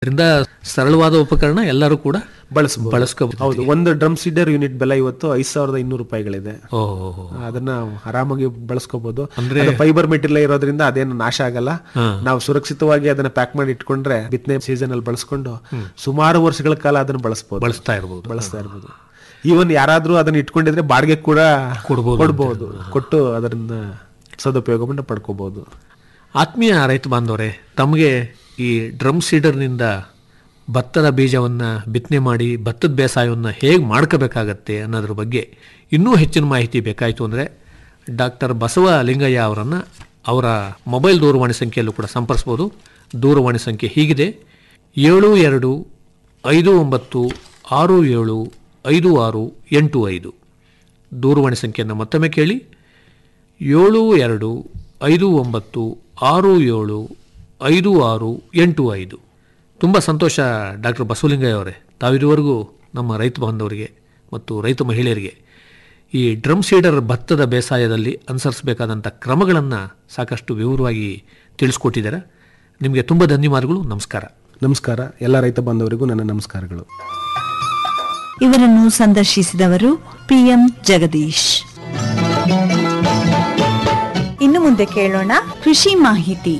ಇದರಿಂದ ಸರಳವಾದ ಉಪಕರಣ ಎಲ್ಲರೂ ಕೂಡ ಬಳಸಬಹುದು ಬಳಸ್ಕೋಬಹುದು ಹೌದು ಒಂದು ಡ್ರಮ್ ಸೀಡರ್ ಯೂನಿಟ್ ಬೆಲೆ ಇವತ್ತು ಐದ್ ಸಾವಿರದ ಇನ್ನೂರು ರೂಪಾಯಿಗಳಿದೆ ಓಹೋ ಅದನ್ನ ಆರಾಮಾಗಿ ಬಳಸ್ಕೋಬಹುದು ಫೈಬರ್ ಮೆಟೀರಿಯಲ್ ಇರೋದ್ರಿಂದ ಅದೇನು ನಾಶ ಆಗಲ್ಲ ನಾವು ಸುರಕ್ಷಿತವಾಗಿ ಅದನ್ನ ಪ್ಯಾಕ್ ಮಾಡಿ ಇಟ್ಕೊಂಡ್ರೆ ಬಿತ್ತನೆ ಸೀಸನ್ ಅಲ್ಲಿ ಬಳಸ್ಕೊಂಡು ಸುಮಾರು ವರ್ಷಗಳ ಕಾಲ ಅದನ್ನ ಬಳಸಬಹುದು ಬಳಸ್ತಾ ಇರ್ಬೋದು ಬಳಸ್ತಾ ಇರ್ಬೋದು ಈವನ್ ಯಾರಾದ್ರೂ ಅದನ್ನ ಇಟ್ಕೊಂಡಿದ್ರೆ ಬಾಡಿಗೆ ಕೂಡ ಕೊಡ್ಬೋದು ಕೊಡ್ಬೋದು ಕೊಟ್ಟು ಅದರಿಂದ ಸದುಪಯೋಗವನ್ನು ಪಡ್ಕೋಬಹುದು ಆತ್ಮೀಯ ರೈತ ಬಾಂಧವರೇ ತಮಗೆ ಈ ಡ್ರಮ್ ಸೀಡರ್ನಿಂದ ಭತ್ತದ ಬೀಜವನ್ನು ಬಿತ್ತನೆ ಮಾಡಿ ಭತ್ತದ ಬೇಸಾಯವನ್ನು ಹೇಗೆ ಮಾಡ್ಕೋಬೇಕಾಗತ್ತೆ ಅನ್ನೋದ್ರ ಬಗ್ಗೆ ಇನ್ನೂ ಹೆಚ್ಚಿನ ಮಾಹಿತಿ ಬೇಕಾಯಿತು ಅಂದರೆ ಡಾಕ್ಟರ್ ಬಸವ ಲಿಂಗಯ್ಯ ಅವರನ್ನು ಅವರ ಮೊಬೈಲ್ ದೂರವಾಣಿ ಸಂಖ್ಯೆಯಲ್ಲೂ ಕೂಡ ಸಂಪರ್ಸ್ಬೋದು ದೂರವಾಣಿ ಸಂಖ್ಯೆ ಹೀಗಿದೆ ಏಳು ಎರಡು ಐದು ಒಂಬತ್ತು ಆರು ಏಳು ಐದು ಆರು ಎಂಟು ಐದು ದೂರವಾಣಿ ಸಂಖ್ಯೆಯನ್ನು ಮತ್ತೊಮ್ಮೆ ಕೇಳಿ ಏಳು ಎರಡು ಐದು ಒಂಬತ್ತು ಆರು ಏಳು ಐದು ಆರು ಎಂಟು ಐದು ತುಂಬ ಸಂತೋಷ ಡಾಕ್ಟರ್ ಬಸವಲಿಂಗಯ್ಯ ಅವರೇ ತಾವಿರುವರೆಗೂ ನಮ್ಮ ರೈತ ಬಾಂಧವರಿಗೆ ಮತ್ತು ರೈತ ಮಹಿಳೆಯರಿಗೆ ಈ ಡ್ರಮ್ ಸೀಡರ್ ಭತ್ತದ ಬೇಸಾಯದಲ್ಲಿ ಅನುಸರಿಸಬೇಕಾದಂಥ ಕ್ರಮಗಳನ್ನು ಸಾಕಷ್ಟು ವಿವರವಾಗಿ ತಿಳಿಸ್ಕೊಟ್ಟಿದ್ದಾರೆ ನಿಮಗೆ ತುಂಬ ಧನ್ಯವಾದಗಳು ನಮಸ್ಕಾರ ನಮಸ್ಕಾರ ಎಲ್ಲ ರೈತ ಬಾಂಧವರಿಗೂ ನನ್ನ ನಮಸ್ಕಾರಗಳು ಇವರನ್ನು ಸಂದರ್ಶಿಸಿದವರು ಪಿಎಂ ಜಗದೀಶ್ ಇನ್ನು ಮುಂದೆ ಕೇಳೋಣ ಕೃಷಿ ಮಾಹಿತಿ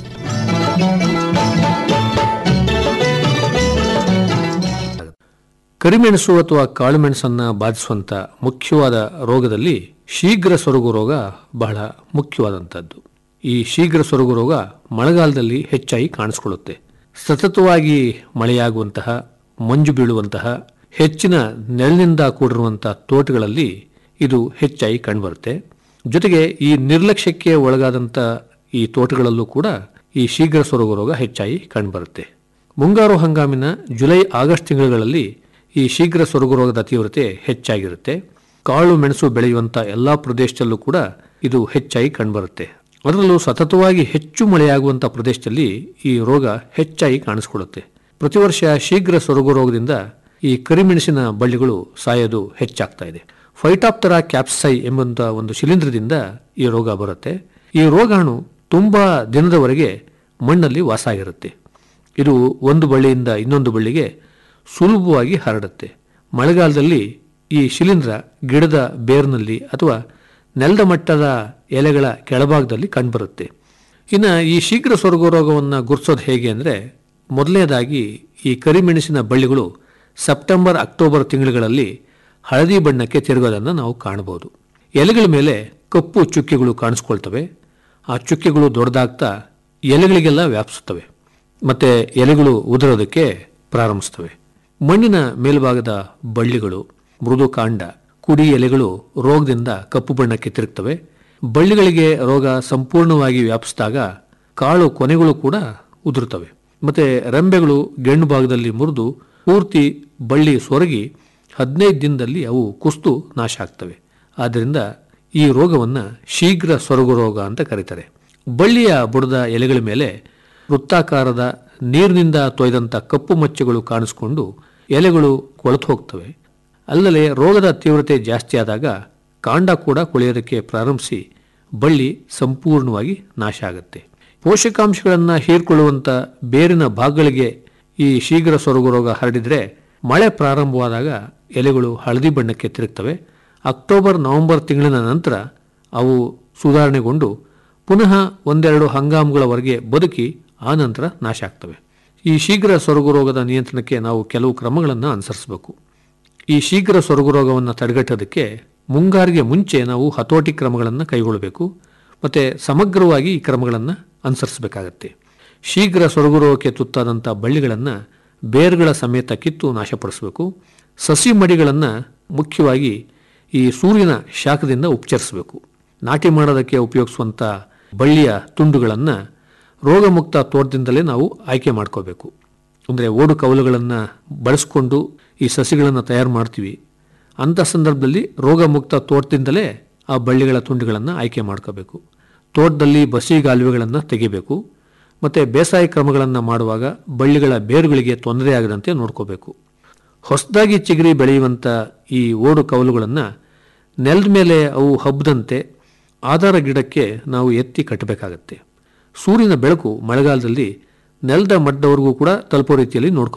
ಕರಿಮೆಣಸು ಅಥವಾ ಕಾಳುಮೆಣಸನ್ನು ಬಾಧಿಸುವಂಥ ಮುಖ್ಯವಾದ ರೋಗದಲ್ಲಿ ಶೀಘ್ರ ಸೊರಗು ರೋಗ ಬಹಳ ಮುಖ್ಯವಾದಂಥದ್ದು ಈ ಶೀಘ್ರ ಸೊರಗು ರೋಗ ಮಳೆಗಾಲದಲ್ಲಿ ಹೆಚ್ಚಾಗಿ ಕಾಣಿಸ್ಕೊಳ್ಳುತ್ತೆ ಸತತವಾಗಿ ಮಳೆಯಾಗುವಂತಹ ಮಂಜು ಬೀಳುವಂತಹ ಹೆಚ್ಚಿನ ನೆರಳಿನಿಂದ ಕೂಡಿರುವಂಥ ತೋಟಗಳಲ್ಲಿ ಇದು ಹೆಚ್ಚಾಗಿ ಕಂಡುಬರುತ್ತೆ ಜೊತೆಗೆ ಈ ನಿರ್ಲಕ್ಷ್ಯಕ್ಕೆ ಒಳಗಾದಂಥ ಈ ತೋಟಗಳಲ್ಲೂ ಕೂಡ ಈ ಶೀಘ್ರ ಸೊರಗು ರೋಗ ಹೆಚ್ಚಾಗಿ ಕಂಡುಬರುತ್ತೆ ಮುಂಗಾರು ಹಂಗಾಮಿನ ಜುಲೈ ಆಗಸ್ಟ್ ತಿಂಗಳುಗಳಲ್ಲಿ ಈ ಶೀಘ್ರ ಸೊರಗು ರೋಗದ ತೀವ್ರತೆ ಹೆಚ್ಚಾಗಿರುತ್ತೆ ಕಾಳು ಮೆಣಸು ಬೆಳೆಯುವಂಥ ಎಲ್ಲ ಪ್ರದೇಶದಲ್ಲೂ ಕೂಡ ಇದು ಹೆಚ್ಚಾಗಿ ಕಂಡುಬರುತ್ತೆ ಅದರಲ್ಲೂ ಸತತವಾಗಿ ಹೆಚ್ಚು ಮಳೆಯಾಗುವಂಥ ಪ್ರದೇಶದಲ್ಲಿ ಈ ರೋಗ ಹೆಚ್ಚಾಗಿ ಕಾಣಿಸ್ಕೊಳ್ಳುತ್ತೆ ಪ್ರತಿ ವರ್ಷ ಶೀಘ್ರ ಸೊರಗು ರೋಗದಿಂದ ಈ ಕರಿಮೆಣಸಿನ ಬಳ್ಳಿಗಳು ಸಾಯೋದು ಹೆಚ್ಚಾಗ್ತಾ ಇದೆ ಫೈಟಾಪ್ತರಾ ಕ್ಯಾಪ್ಸೈ ಎಂಬಂಥ ಒಂದು ಶಿಲೀಂಧ್ರದಿಂದ ಈ ರೋಗ ಬರುತ್ತೆ ಈ ರೋಗಾಣು ತುಂಬಾ ದಿನದವರೆಗೆ ಮಣ್ಣಲ್ಲಿ ವಾಸ ಆಗಿರುತ್ತೆ ಇದು ಒಂದು ಬಳ್ಳಿಯಿಂದ ಇನ್ನೊಂದು ಬಳ್ಳಿಗೆ ಸುಲಭವಾಗಿ ಹರಡುತ್ತೆ ಮಳೆಗಾಲದಲ್ಲಿ ಈ ಶಿಲೀಂಧ್ರ ಗಿಡದ ಬೇರ್ನಲ್ಲಿ ಅಥವಾ ನೆಲದ ಮಟ್ಟದ ಎಲೆಗಳ ಕೆಳಭಾಗದಲ್ಲಿ ಕಂಡುಬರುತ್ತೆ ಇನ್ನು ಈ ಶೀಘ್ರ ಸೊರಗು ರೋಗವನ್ನು ಗುರುತಿಸೋದು ಹೇಗೆ ಅಂದರೆ ಮೊದಲನೇದಾಗಿ ಈ ಕರಿಮೆಣಸಿನ ಬಳ್ಳಿಗಳು ಸೆಪ್ಟೆಂಬರ್ ಅಕ್ಟೋಬರ್ ತಿಂಗಳುಗಳಲ್ಲಿ ಹಳದಿ ಬಣ್ಣಕ್ಕೆ ತಿರುಗೋದನ್ನು ನಾವು ಕಾಣಬಹುದು ಎಲೆಗಳ ಮೇಲೆ ಕಪ್ಪು ಚುಕ್ಕೆಗಳು ಕಾಣಿಸ್ಕೊಳ್ತವೆ ಆ ಚುಕ್ಕೆಗಳು ದೊಡ್ಡದಾಗ್ತಾ ಎಲೆಗಳಿಗೆಲ್ಲ ವ್ಯಾಪಿಸುತ್ತವೆ ಮತ್ತೆ ಎಲೆಗಳು ಉದುರೋದಕ್ಕೆ ಪ್ರಾರಂಭಿಸ್ತವೆ ಮಣ್ಣಿನ ಮೇಲ್ಭಾಗದ ಬಳ್ಳಿಗಳು ಮೃದು ಕಾಂಡ ಕುಡಿ ಎಲೆಗಳು ರೋಗದಿಂದ ಕಪ್ಪು ಬಣ್ಣಕ್ಕೆ ತಿರುಗ್ತವೆ ಬಳ್ಳಿಗಳಿಗೆ ರೋಗ ಸಂಪೂರ್ಣವಾಗಿ ವ್ಯಾಪಿಸಿದಾಗ ಕಾಳು ಕೊನೆಗಳು ಕೂಡ ಉದುರುತ್ತವೆ ಮತ್ತೆ ರೆಂಬೆಗಳು ಗೆಣ್ಣು ಭಾಗದಲ್ಲಿ ಮುರಿದು ಪೂರ್ತಿ ಬಳ್ಳಿ ಸೊರಗಿ ಹದಿನೈದು ದಿನದಲ್ಲಿ ಅವು ಕುಸ್ತು ನಾಶ ಆಗ್ತವೆ ಆದ್ದರಿಂದ ಈ ರೋಗವನ್ನು ಶೀಘ್ರ ಸೊರಗು ರೋಗ ಅಂತ ಕರೀತಾರೆ ಬಳ್ಳಿಯ ಬುಡದ ಎಲೆಗಳ ಮೇಲೆ ವೃತ್ತಾಕಾರದ ನೀರಿನಿಂದ ತೊಯ್ದಂಥ ಕಪ್ಪು ಮಚ್ಚೆಗಳು ಕಾಣಿಸಿಕೊಂಡು ಎಲೆಗಳು ಕೊಳೆತು ಹೋಗ್ತವೆ ಅಲ್ಲದೆ ರೋಗದ ತೀವ್ರತೆ ಜಾಸ್ತಿ ಆದಾಗ ಕಾಂಡ ಕೂಡ ಕೊಳೆಯೋದಕ್ಕೆ ಪ್ರಾರಂಭಿಸಿ ಬಳ್ಳಿ ಸಂಪೂರ್ಣವಾಗಿ ನಾಶ ಆಗುತ್ತೆ ಪೋಷಕಾಂಶಗಳನ್ನು ಹೀರ್ಕೊಳ್ಳುವಂಥ ಬೇರಿನ ಭಾಗಗಳಿಗೆ ಈ ಶೀಘ್ರ ಸೊರಗು ರೋಗ ಹರಡಿದರೆ ಮಳೆ ಪ್ರಾರಂಭವಾದಾಗ ಎಲೆಗಳು ಹಳದಿ ಬಣ್ಣಕ್ಕೆ ತಿರುಗ್ತವೆ ಅಕ್ಟೋಬರ್ ನವೆಂಬರ್ ತಿಂಗಳಿನ ನಂತರ ಅವು ಸುಧಾರಣೆಗೊಂಡು ಪುನಃ ಒಂದೆರಡು ಹಂಗಾಮುಗಳವರೆಗೆ ಬದುಕಿ ಆ ನಂತರ ನಾಶ ಆಗ್ತವೆ ಈ ಶೀಘ್ರ ಸೊರಗು ರೋಗದ ನಿಯಂತ್ರಣಕ್ಕೆ ನಾವು ಕೆಲವು ಕ್ರಮಗಳನ್ನು ಅನುಸರಿಸಬೇಕು ಈ ಶೀಘ್ರ ಸೊರಗು ರೋಗವನ್ನು ತಡೆಗಟ್ಟೋದಕ್ಕೆ ಮುಂಗಾರಿಗೆ ಮುಂಚೆ ನಾವು ಹತೋಟಿ ಕ್ರಮಗಳನ್ನು ಕೈಗೊಳ್ಳಬೇಕು ಮತ್ತು ಸಮಗ್ರವಾಗಿ ಈ ಕ್ರಮಗಳನ್ನು ಅನುಸರಿಸಬೇಕಾಗತ್ತೆ ಶೀಘ್ರ ಸೊರಗು ರೋಗಕ್ಕೆ ತುತ್ತಾದಂಥ ಬಳ್ಳಿಗಳನ್ನು ಬೇರುಗಳ ಸಮೇತ ಕಿತ್ತು ನಾಶಪಡಿಸಬೇಕು ಸಸಿ ಮಡಿಗಳನ್ನು ಮುಖ್ಯವಾಗಿ ಈ ಸೂರ್ಯನ ಶಾಖದಿಂದ ಉಪಚರಿಸಬೇಕು ನಾಟಿ ಮಾಡೋದಕ್ಕೆ ಉಪಯೋಗಿಸುವಂಥ ಬಳ್ಳಿಯ ತುಂಡುಗಳನ್ನು ರೋಗಮುಕ್ತ ತೋಟದಿಂದಲೇ ನಾವು ಆಯ್ಕೆ ಮಾಡ್ಕೋಬೇಕು ಅಂದರೆ ಓಡು ಕವಲುಗಳನ್ನು ಬಳಸ್ಕೊಂಡು ಈ ಸಸಿಗಳನ್ನು ತಯಾರು ಮಾಡ್ತೀವಿ ಅಂಥ ಸಂದರ್ಭದಲ್ಲಿ ರೋಗಮುಕ್ತ ತೋಟದಿಂದಲೇ ಆ ಬಳ್ಳಿಗಳ ತುಂಡುಗಳನ್ನು ಆಯ್ಕೆ ಮಾಡ್ಕೋಬೇಕು ತೋಟದಲ್ಲಿ ಬಸಿಗಾಲುವೆಗಳನ್ನು ತೆಗಿಬೇಕು ಮತ್ತು ಬೇಸಾಯ ಕ್ರಮಗಳನ್ನು ಮಾಡುವಾಗ ಬಳ್ಳಿಗಳ ಬೇರುಗಳಿಗೆ ತೊಂದರೆ ಆಗದಂತೆ ನೋಡ್ಕೋಬೇಕು ಹೊಸದಾಗಿ ಚಿಗರಿ ಬೆಳೆಯುವಂಥ ಈ ಓಡು ಕವಲುಗಳನ್ನು ನೆಲದ ಮೇಲೆ ಅವು ಹಬ್ಬದಂತೆ ಆಧಾರ ಗಿಡಕ್ಕೆ ನಾವು ಎತ್ತಿ ಕಟ್ಟಬೇಕಾಗತ್ತೆ ಸೂರ್ಯನ ಬೆಳಕು ಮಳೆಗಾಲದಲ್ಲಿ ನೆಲದ ಮಟ್ಟದವರೆಗೂ ಕೂಡ ತಲುಪೋ ರೀತಿಯಲ್ಲಿ ನೋಡ್ಕೋ